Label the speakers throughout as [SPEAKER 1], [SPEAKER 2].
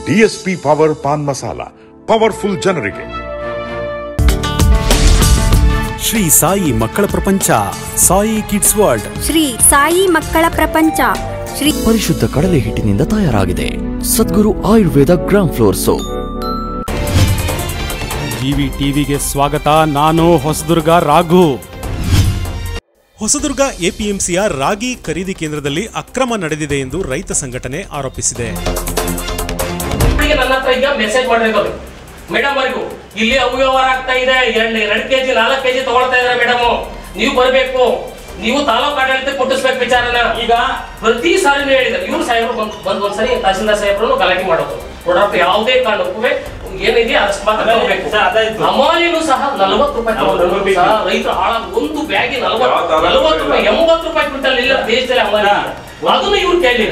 [SPEAKER 1] DSP power paan masala powerful ಜನರಿಗೆ
[SPEAKER 2] ಶ್ರೀ ಸಾಯಿ ಮಕ್ಕಳ ಪ್ರಪಂಚ ಸಾಯಿ ಕಿಡ್ಸ್ ವರ್ಲ್ಡ್
[SPEAKER 3] ಶ್ರೀ ಸಾಯಿ ಮಕ್ಕಳ ಪ್ರಪಂಚ ಶ್ರೀ
[SPEAKER 4] ಪರಿಶುದ್ಧ ಕಡಲೆ ಹಿಟ್ಟಿನಿಂದ ತಯಾರಾಗಿದೆ Sadguru Ayurveda gram flour soap
[SPEAKER 2] GV ಟಿವಿಗೆ ಸ್ವಾಗತ ನಾನು ಹೊಸದುರ್ಗ ರಾಘು ಹೊಸದುರ್ಗ ಎಪಿಎಂಸಿಯ ರಾಗಿ ಖರೀದಿ ಕೇಂದ್ರದಲ್ಲಿ ಅಕ್ರಮ ನಡೆದಿದೆ ಎಂದು ರೈತ ಸಂಘಟನೆ ಆರೋಪಿಸಿದೆ
[SPEAKER 5] ಅವರಿಗೆ ನನ್ನ ಹತ್ರ ಈಗ ಮೆಸೇಜ್ ಮಾಡಿರೋದು ಮೇಡಮ್ ಅವರಿಗೂ ಇಲ್ಲಿ ಅವ್ಯವಹಾರ ಆಗ್ತಾ ಇದೆ ಎರಡು ಎರಡು ಕೆಜಿ ನಾಲ್ಕು ಕೆಜಿ ತಗೊಳ್ತಾ ಇದಾರೆ ಮೇಡಮ್ ನೀವು ಬರಬೇಕು ನೀವು ತಾಲೂಕು ಆಡಳಿತ ಮುಟ್ಟಿಸ್ಬೇಕು ವಿಚಾರನ ಈಗ ಪ್ರತಿ ಸಾರಿನೂ ಹೇಳಿದ್ದಾರೆ ಇವ್ರು ಸಾಹೇಬರು ಬಂದ್ ಬಂದ್ ಒಂದ್ಸರಿ ತಹಸೀಲ್ದಾರ್ ಸಾಹೇಬ್ರು ಗಲಾಟೆ ಮಾಡೋದು ಪ್ರಾಡಕ್ಟ್ ಯಾವುದೇ ಕಾರಣಕ್ಕೂ ಏನಿದೆ ಅಷ್ಟು ಮಾತ್ರ ತಗೋಬೇಕು ಹಮಾಲಿನೂ ಸಹ ನಲವತ್ತು ರೂಪಾಯಿ ತಗೊಂಡ್ರು ಸಹ ರೈತರು ಹಾಳಾಗ ಒಂದು ಬ್ಯಾಗಿ ನಲವತ್ತು ನಲವತ್ತು ರೂಪಾಯಿ ಎಂಬತ್ತು ರೂಪಾಯಿ ಕ್ವಿಂಟಲ್ ಇಲ್ಲ ದೇಶದಲ್ಲಿ ಹಮಾಲಿ ಇದೆ. ಅದನ್ನು ಇವ್ರು ಕೇಳಲಿಲ್ಲ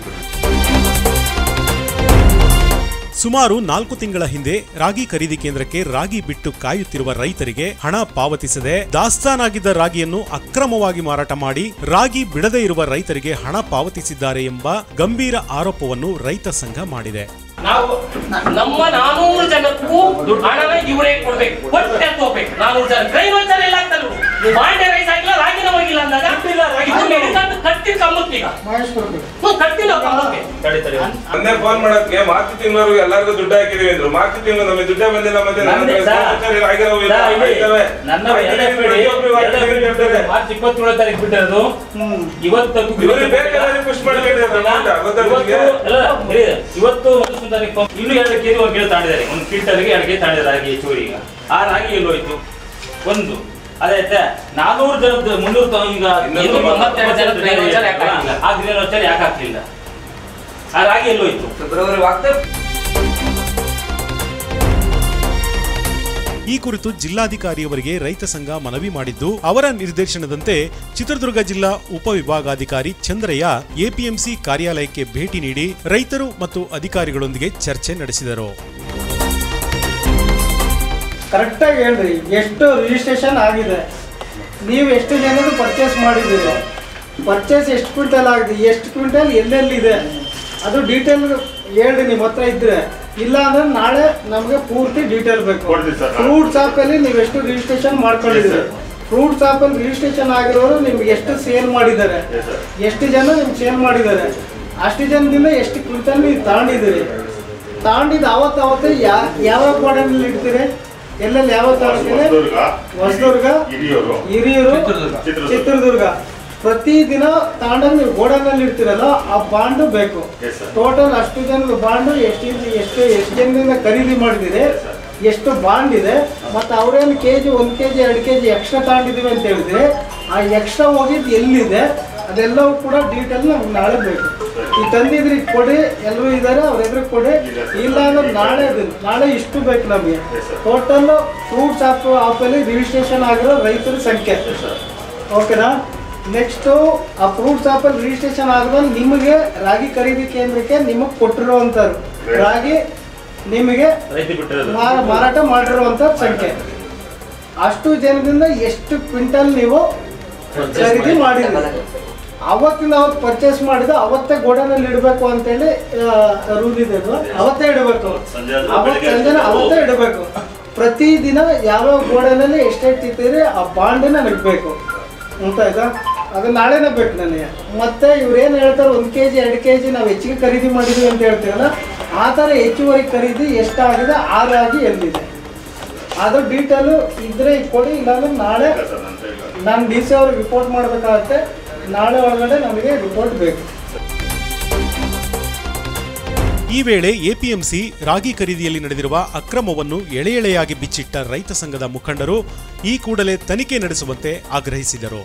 [SPEAKER 2] ಸುಮಾರು ನಾಲ್ಕು ತಿಂಗಳ ಹಿಂದೆ ರಾಗಿ ಖರೀದಿ ಕೇಂದ್ರಕ್ಕೆ ರಾಗಿ ಬಿಟ್ಟು ಕಾಯುತ್ತಿರುವ ರೈತರಿಗೆ ಹಣ ಪಾವತಿಸದೆ ದಾಸ್ತಾನಾಗಿದ್ದ ರಾಗಿಯನ್ನು ಅಕ್ರಮವಾಗಿ ಮಾರಾಟ ಮಾಡಿ ರಾಗಿ ಬಿಡದೇ ಇರುವ ರೈತರಿಗೆ ಹಣ ಪಾವತಿಸಿದ್ದಾರೆ ಎಂಬ ಗಂಭೀರ ಆರೋಪವನ್ನು ರೈತ ಸಂಘ ಮಾಡಿದೆ
[SPEAKER 5] ನಾವು ನಮ್ಮ ನಾನೂರು ಜನಕ್ಕೂ ಹಣನ ಇವರೇ ಕೊಡ್ಬೇಕು ಕೊಟ್ಟೆ ತಗೋಬೇಕು ನಾನೂರು ಜನ ಕೈನೂರು ಜನ ಎಲ್ಲ ಆಗ್ತಾರೆ ಬಾಂಡೆ ರೈಸ್ ಆಗಿಲ್ಲ ರಾಗಿ ನಮಗಿಲ್ಲ ಅಂದಾಗ ಇವ್ರು ಹಿಡ್ಕೊಂಡು ಕಟ್ಟಿ ಕಮ್ಮಕ್ಕೀಗ ಹ್ಞೂ ಕಟ್ಟಿಲ್ಲ ಕಮ್ಮಕ್ಕೆ
[SPEAKER 6] ಮೊನ್ನೆ ಫೋನ್ ಮಾಡಕ್ಕೆ ಮಾರ್ಚ್ ತಿಂಗಳು ಎಲ್ಲರಿಗೂ ದುಡ್ಡು ಹಾಕಿದೀವಿ ಅಂದ್ರು ಮಾರ್ಚ್ ತಿಂಗಳು ನಮಗೆ ದುಡ್ಡೇ ಬಂದಿಲ್ಲ ಮತ್ತೆ ನನ್ನ
[SPEAKER 7] ನಂದೇ
[SPEAKER 6] ಹತ್ರ
[SPEAKER 7] ಸರ್.
[SPEAKER 6] ಕರ್ಮಚಾರಿಗಳು ಆಗಿರೋವು ಇಲ್ಲ,
[SPEAKER 7] ಸರ್, ಇಲ್ಲಿ
[SPEAKER 6] ಇದ್ದಾವೆ.
[SPEAKER 7] ನನ್ನ
[SPEAKER 6] ಹಾಕಿದೀವಿ,
[SPEAKER 7] ಎರಡನೇ
[SPEAKER 6] ಪ್ರತಿಯೊಬ್ರಿಗೂ
[SPEAKER 7] ಎರಡನೇ
[SPEAKER 6] ಹಾಕಿದೀವಿ ಅಂತ ಹೇಳ್ತಾರೆ.
[SPEAKER 7] ಮಾರ್ಚ್ ಇಪ್ಪತ್ತೇಳು ತಾರೀಕು ಬಿಟ್ಟಿರೋದು ಇವತ್ತು
[SPEAKER 6] ಇವ್ರಿಗೆ ಬೇಕಾದ್ರೆ push ಮಾಡ್ಕೊಂಡಿದ್ದಾರೆ amount, ಗೊತ್ತಾ ನಿಮ್ಗೆ?
[SPEAKER 7] ಇವತ್ತು ಅಲ್ಲ, ಇರಿ, ಇವತ್ತು ಒಂದು ತಾರೀಕು ಫೋನ್- ಇನ್ನು ಎರಡು ಕೆಜಿ ಒಂದು ಕಿಲೋ ತಾಂಡಿದ್ದಾರೆ ಒಂದು ಕ್ವಿಂಟಲ್ಗೆ ಎರಡು ಕೆಜಿ ತಾಂಡಿದ್ದಾರೆ ರಾಗಿ ಹೆಚ್ಚುವರಿ ಈಗ ಆ ರಾಗಿ ಎಲ್ಲೋಯ್ತು ಒಂದು ಅದಾಯ್ತಾ ನಾನೂರು ಜನದ ಮುನ್ನೂರು ತ- ಈಗ
[SPEAKER 5] ಇನ್ನೊಂದು
[SPEAKER 7] ಏನು
[SPEAKER 5] ಮೂವತ್ತೆರಡು ಜನ ಗ್ರೀನ್ ವೌಚರ್ ಯಾಕೆ ಹಾಕ್ಲಿಲ್ಲ?
[SPEAKER 7] ಆ ಗ್ರೀನ್ ವೌಚರ್ ಯಾಕೆ ಹಾಕ್ಲಿಲ್ಲ ಆ ರಾಗಿ ಎಲ್ಲೋಯ್ತು
[SPEAKER 2] ಈ ಕುರಿತು ಜಿಲ್ಲಾಧಿಕಾರಿಯವರಿಗೆ ರೈತ ಸಂಘ ಮನವಿ ಮಾಡಿದ್ದು ಅವರ ನಿರ್ದೇಶನದಂತೆ ಚಿತ್ರದುರ್ಗ ಜಿಲ್ಲಾ ಉಪವಿಭಾಗಾಧಿಕಾರಿ ಚಂದ್ರಯ್ಯ ಎಪಿಎಂಸಿ ಕಾರ್ಯಾಲಯಕ್ಕೆ ಭೇಟಿ ನೀಡಿ ರೈತರು ಮತ್ತು ಅಧಿಕಾರಿಗಳೊಂದಿಗೆ ಚರ್ಚೆ ನಡೆಸಿದರು
[SPEAKER 8] ಕರೆಕ್ಟಾಗಿ ಹೇಳ್ರಿ ಎಷ್ಟು ರಿಜಿಸ್ಟ್ರೇಷನ್ ಆಗಿದೆ ನೀವು ಎಷ್ಟು ಜನರು ಪರ್ಚೇಸ್ ಮಾಡಿದ್ದೀರಿ ಪರ್ಚೇಸ್ ಎಷ್ಟು ಕ್ವಿಂಟಲ್ ಆಗಿದೆ ಎಷ್ಟು ಕ್ವಿಂಟಲ್ ಎಲ್ಲೆಲ್ಲಿದೆ ಅದು ಡೀಟೇಲ್ ಹೇಳ್ರಿ ನಿಮ್ಮ ಹತ್ರ ಇದ್ರೆ ಇಲ್ಲ ಅಂದ್ರೆ ನಾಳೆ ನಮಗೆ ಪೂರ್ತಿ ಡೀಟೇಲ್ ಬೇಕು ಫ್ರೂಟ್ ಶಾಪಲ್ಲಿ ನೀವು ಎಷ್ಟು ರಿಜಿಸ್ಟ್ರೇಷನ್ ಮಾಡ್ಕೊಂಡಿದ್ದೀರಿ ಫ್ರೂಟ್ ಶಾಪಲ್ಲಿ ರಿಜಿಸ್ಟ್ರೇಷನ್ ಆಗಿರೋರು ನಿಮ್ಗೆ ಎಷ್ಟು ಸೇಲ್ ಮಾಡಿದ್ದಾರೆ ಎಷ್ಟು ಜನ ನಿಮ್ಗೆ ಸೇಲ್ ಮಾಡಿದ್ದಾರೆ ಅಷ್ಟು ಜನದಿಂದ ಎಷ್ಟು ಕ್ವಿಂಟಲ್ ನೀವು ತಗೊಂಡಿದ್ದೀರಿ ತಗೊಂಡಿದ್ದು ಅವತ್ತು ಅವತ್ತೇ ಯಾ ಯಾವ ಗೋಡನಲ್ಲಿ ಇಡ್ತೀರಿ ಎಲ್ಲೆಲ್ಲಿ ಯಾವ ತಾಲೂಕಿದೆ ಹೊಸದುರ್ಗ ಹಿರಿಯೂರು ಚಿತ್ರದುರ್ಗ ಪ್ರತಿದಿನ ತಾಂಡಲ್ಲಿ ನೀವು ಗೋಡನಲ್ಲಿ ಇಡ್ತೀರಲ್ಲ ಆ ಬಾಂಡು ಬೇಕು ಟೋಟಲ್ ಅಷ್ಟು ಜನದ ಬಾಂಡು ಎಷ್ಟು ಎಷ್ಟು ಎಷ್ಟು ಜನದಿಂದ ಖರೀದಿ ಮಾಡಿದಿರಿ ಎಷ್ಟು ಬಾಂಡ್ ಇದೆ ಮತ್ತು ಅವ್ರೇನು ಕೆ ಜಿ ಒಂದು ಕೆ ಜಿ ಎರಡು ಕೆ ಜಿ ಎಕ್ಸ್ಟ್ರಾ ತಗೊಂಡಿದ್ದೀವಿ ಅಂತ ಹೇಳಿದ್ರೆ ಆ ಎಕ್ಸ್ಟ್ರಾ ಹೋಗಿದ್ದು ಎಲ್ಲಿದೆ ಅದೆಲ್ಲವೂ ಕೂಡ ಡೀಟೇಲ್ ನಮ್ಗೆ ನಾಳೆ ಬೇಕು ಈ ತಂದಿದ್ರಿ ಕೊಡಿ ಎಲ್ಲರೂ ಇದ್ದಾರೆ ಅವ್ರ ಎದುರು ಕೊಡಿ ಇಲ್ಲ ಅಂದ್ರೆ ನಾಳೆ ಅದು- ನಾಳೆ ಇಷ್ಟು ಬೇಕು ನಮಗೆ ಟೋಟಲ್ ಫ್ರೂಟ್ಸ್ ಆಪ್ ಆಪಲ್ಲಿ ರಿಜಿಸ್ಟ್ರೇಷನ್ ಆಗಿರೋ ರೈತರ ಸಂಖ್ಯೆ ಓಕೆನಾ ನೆಕ್ಸ್ಟು ಆ ಫ್ರೂಟ್ಸ್ ಆಪಲ್ಲಿ ರಿಜಿಸ್ಟ್ರೇಷನ್ ಆದ್ಮೇಲೆ ನಿಮಗೆ ರಾಗಿ ಖರೀದಿ ಕೇಂದ್ರಕ್ಕೆ ನಿಮಗೆ ಕೊಟ್ಟಿರುವಂಥದ್ದು ರಾಗಿ ನಿಮಗೆ
[SPEAKER 7] ರೈತ ಬಿಟ್ಟಿರೋದು
[SPEAKER 8] ಮಾರ- ಮಾರಾಟ ಮಾಡಿರುವಂಥ ಸಂಖ್ಯೆ ಅಷ್ಟು ಜನದಿಂದ ಎಷ್ಟು ಕ್ವಿಂಟಲ್ ನೀವು ಖರೀದಿ ಮಾಡಿದ್ರಿ ಅವತ್ತಿನ ಅವತ್ತು ಪರ್ಚೇಸ್ ಮಾಡಿದ ಅವತ್ತೇ ಗೋಡನಲ್ಲಿ ಇಡಬೇಕು ಅಂತೇಳಿ ರೂಲ್ ಇದೆ ಅಲ್ವಾ ಅವತ್ತೇ ಇಡಬೇಕು ಅವತ್ತು ಸಂಜೆ ಅವತ್ತೇ ಇಡಬೇಕು ಪ್ರತಿದಿನ ಯಾವ ಗೋಡನಲ್ಲಿ ಎಷ್ಟೆಷ್ಟು ಇಟ್ಟಿರಿ ಆ ಬಾಂಡ್ ನನಗೆ ಬೇಕು ಅಂತ ಆಯ್ತಾ ಅದು ನಾಳೆನೇ ಬೇಕು ನನಗೆ ಮತ್ತೆ ಇವ್ರು ಏನು ಹೇಳ್ತಾರೆ ಒಂದು ಕೆ ಜಿ ಎರಡು ಕೆ ಜಿ ನಾವು ಹೆಚ್ಚಿಗೆ ಖರೀದಿ ಮಾಡಿದ್ವಿ ಅಂತ ಹೇಳ್ತೀರಲ್ಲ ಆ ಥರ ಹೆಚ್ಚುವರಿ ಖರೀದಿ ಎಷ್ಟಾಗಿದೆ ಆ ರಾಗಿ ಎಲ್ಲಿದೆ ಅದು ಡೀಟೇಲು ಇದ್ರೆ ಈಗ ಕೊಡಿ ಇಲ್ಲಾಂದ್ರೆ ನಾಳೆ ನಾನು ಡಿ ಸಿ ಅವ್ರಿಗೆ ರಿಪೋರ್ಟ್ ಮಾಡಬೇಕಾಗತ್ತೆ ನಾಳೆ ಒಳಗಡೆ ನಮಗೆ ರಿಪೋರ್ಟ್ ಬೇಕು
[SPEAKER 2] ಈ ವೇಳೆ ಎಪಿಎಂಸಿ ರಾಗಿ ಖರೀದಿಯಲ್ಲಿ ನಡೆದಿರುವ ಅಕ್ರಮವನ್ನು ಎಳೆ ಎಳೆಯಾಗಿ ಬಿಚ್ಚಿಟ್ಟ ರೈತ ಸಂಘದ ಮುಖಂಡರು ಈ ಕೂಡಲೇ ತನಿಖೆ ನಡೆಸುವಂತೆ ಆಗ್ರಹಿಸಿದರು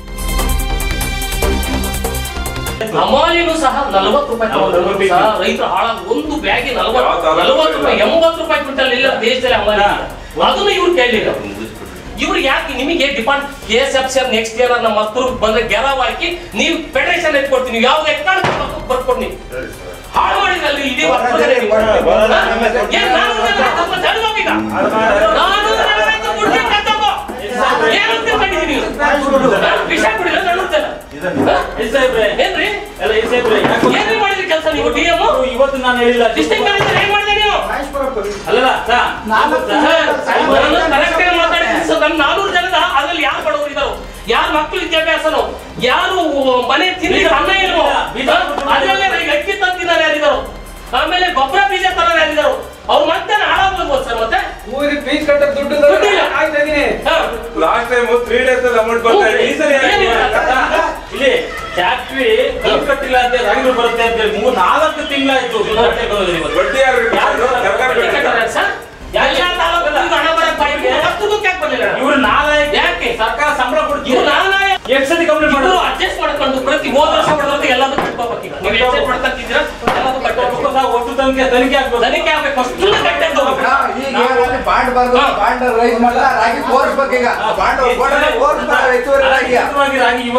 [SPEAKER 5] ಹಮಾಲಿನೂ ಸಹ ನಲವತ್ತು ರೂಪಾಯಿ ತಗೊಂಡ್ರು ಸಹ ರೈತರು ಹಾಳಾಗ ಒಂದು ಬ್ಯಾಗಿ ನಲವತ್ತು ನಲವತ್ತು ರೂಪಾಯಿ ಎಂಬತ್ತು ರೂಪಾಯಿ ಕ್ವಿಂಟಲ್ ಇಲ್ಲ ದೇಶದಲ್ಲಿ ಹಮಾಲಿ ಇದೆ. ಅದನ್ನು ಇವ್ರು ಕೇಳಲಿಲ್ಲ ಇವ್ರು ಯಾಕೆ ನಿಮಗೆ depart K S F C next year ನಮ್ಮ ಹತ್ರ ಬಂದ್ರೆ ಗೆರವ್ ಹಾಕಿ ನೀವು ಫೆಡರೇಷನ್ ಎತ್ಕೊಡ್ತೀನಿ ನೀವು ಯಾವ್ದು ಎಕ್ಕಾಣ ಬರ್ಕೊಡ್ನಿ ಹಾಳು ಮಾಡಿದ್ರಲ್ಲಿ ಇಡೀ ವರ್ಷದಲ್ಲಿ ನೀವು. ಹಾ? ಏನ್ ನಾನು ನನ್ನ ತಮ್ಮ ಜನ್ಮವೀಗ? ನಾನು ನನ್ನ ರೈತ ಬಿಡ್ಬೇಕು ಅಂತಪ್ಪ. ಏನು ಅಂತ ಕಂಡಿದ್ದೀನಿ ನೀವು? ಹಾ? ವಿಷ ಕುಡಿದ್ರೆ ನಾನು ಉಳ್ತೇನೆ. ಹಾ?
[SPEAKER 7] ಎಸ್ ಸಾಹೇಬ್ರೆ
[SPEAKER 5] ಏನ್ರಿ
[SPEAKER 7] ಎಲ್ಲ ಎಸ್ ಸಾಹೇಬ್ರೆ ಯಾಕೆ
[SPEAKER 5] ಏನ್ರಿ ಮಾಡಿದ್ರಿ ಕೆಲಸ ನೀವು ಡಿ ಎಂ
[SPEAKER 7] ಇವತ್ತು ಇವತ್ತು ನಾನು ಹೇಳಿಲ್ಲ
[SPEAKER 5] ಡಿಸ್ಟಿಕ್ ಮ್ಯಾನೇಜರ್ ಏನ್ ಮಾಡಿದೆ ನೀವು
[SPEAKER 8] ಮಹೇಶ್ವರಪ್ಪ
[SPEAKER 7] ಅಲ್ಲಲ್ಲ ಸಾ,
[SPEAKER 8] ನಾಲ್ಕು
[SPEAKER 7] ಸಾ,
[SPEAKER 5] ಸರ್, ನಾನು correct ಆಗಿ ಮಾತಾಡಿದ್ದೀನಿ ಸರ್. ನನ್ನ ನಾನೂರು ಜನದ ಅದ್ರಲ್ಲಿ ಯಾರು ಬಡವರು ಇದ್ದಾರೋ ಯಾರು ಮಕ್ಕಳು ವಿದ್ಯಾಭ್ಯಾಸನೋ ಯಾರು ಮನೆ ತಿಂಡಿ ಅನ್ನ ಇಲ್ವೋ ಅದರಲ್ಲೇ ಈಗ ಅಕ್ಕಿ ತಂದಿದ್ದಾರೆ ಯಾರಿದ್ದಾರೋ ಆಮೇಲೆ ಗೊಬ್ಬರ ಬೀಜ ತರ ಯಾರಿದ್ದಾರೋ ಅವ್ರು ಮತ್ತೆ ಹಾಳಾಗ್ಬೋದು ಸರ್ ಮತ್ತೆ
[SPEAKER 9] ಊರಿಗೆ ಫೀಸ್ ಕಟ್ಟಕ್ ದುಡ್ಡು
[SPEAKER 5] ದುಡ್ಡಿಲ್ಲ.
[SPEAKER 9] ಆಯ್ತಾ ಇದೀನಿ
[SPEAKER 5] ಹಾ.
[SPEAKER 6] ಲಾಸ್ಟ್ ಟೈಮ್ ತ್ರೀ ಡೇಸ್ ಅಲ್ಲಿ ಅಮೌಂಟ್ ಬರ್ತಾ ಇದೆ ಈ ಸಲ ಯಾಕೆ
[SPEAKER 5] ಏನಿಲ್ಲ.
[SPEAKER 6] ಮಾಡಿಲ್ಲ?
[SPEAKER 7] ಇಲ್ಲಿ ಫ್ಯಾಕ್ಟ್ರಿ ಕೈ ಕಟ್ಟಿಲ್ಲ ಅಂತ ರಾಗಿಗಳು ಬರುತ್ತೆ ಅಂತ ಹೇಳಿ ಮೂರ್ ನಾಲ್ಕು ತಿಂಗಳಾಯ್ತು
[SPEAKER 6] ಬಡ್ಡಿ ಯಾರು ಕಟ್ಟೋದು? ಸರ್ಕಾರ
[SPEAKER 5] ಬಡ್ಡಿ
[SPEAKER 6] ಕಟ್ಟೋದು.
[SPEAKER 5] ಕಟ್ಟೋರಾ ಸರ್? ಎಲ್ಲ ತಾಲೂಕಿಗೂ ಹಣ ಬರಕ್ ಬಾಯ್ಗೆ ಹತ್ತದಕ್ಕೆ ಯಾಕೆ ಬಂದಿಲ್ಲ
[SPEAKER 7] ಇವ್ರು ನಾಲ್ಕು
[SPEAKER 5] ಯಾಕೆ?
[SPEAKER 7] ಸರ್ಕಾರ ಸಂಬಳ
[SPEAKER 5] ಇವ್ರು
[SPEAKER 7] ಕೊಡ್ತೀವಿ
[SPEAKER 5] ನಾಲ್ಕು
[SPEAKER 7] ಎಷ್ಟು ಸತಿ ಕಂಪ್ಲೇಂಟ್
[SPEAKER 5] ಇಬ್ರು
[SPEAKER 7] ಮಾಡೋದು
[SPEAKER 5] ಅಡ್ಜಸ್ಟ್ ಮಾಡ್ಕೊಂಡು ಪ್ರತಿ ಹೋದ ವರ್ಷ ಹೊಡೆದಂತೆ ಎಲ್ಲದೂ ಕಟ್ಕೋಬೇಕೀಗ ನೀವು ಎಕ್ಸೆಪ್ಟ್ ಮಾಡ್ಕೊಂತಿದ್ದೀರಾ ಎಲ್ಲದೂ ಕಟ್ಟಬೇಕು
[SPEAKER 7] ಒಟ್ಟು ತನಿಖೆ ತನಿಖೆ ಆಗ್ಬೇಕು
[SPEAKER 5] ತನಿಖೆ ಆಗ್ಬೇಕು ಅಷ್ಟು ಕಟ್ಟೆದ್ದು
[SPEAKER 9] ಈಗ ಬಾಂಡ್ ಬರ್ದು ಬಾಂಡ್ ರೈಸ್ ಮಾಡಲ್ಲ ರಾಗಿ ತೋರಿಸ್ಬೇಕೀಗ ಬಾಂಡ್ ತೋರಿಸ್ತಾರೆ ಹೆಚ್ಚುವರಿ ರಾಗಿ
[SPEAKER 7] ಅಧಿಕೃತವಾಗಿ ರಾಗಿ ಇವತ್ತು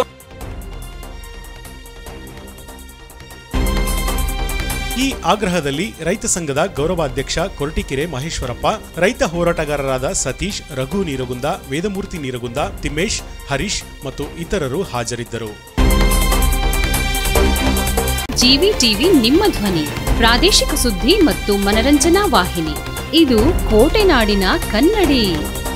[SPEAKER 2] ಈ ಆಗ್ರಹದಲ್ಲಿ ರೈತ ಸಂಘದ ಗೌರವಾಧ್ಯಕ್ಷ ಕೊರಟಿಕೆರೆ ಮಹೇಶ್ವರಪ್ಪ ರೈತ ಹೋರಾಟಗಾರರಾದ ಸತೀಶ್ ರಘು ನೀರಗುಂದ ವೇದಮೂರ್ತಿ ನೀರಗುಂದ ತಿಮ್ಮೇಶ್ ಹರೀಶ್ ಮತ್ತು ಇತರರು ಹಾಜರಿದ್ದರು
[SPEAKER 10] ಜಿವಿ ಟಿವಿ ನಿಮ್ಮ ಧ್ವನಿ ಪ್ರಾದೇಶಿಕ ಸುದ್ದಿ ಮತ್ತು ಮನರಂಜನಾ ವಾಹಿನಿ ಇದು ಕೋಟೆನಾಡಿನ ಕನ್ನಡಿ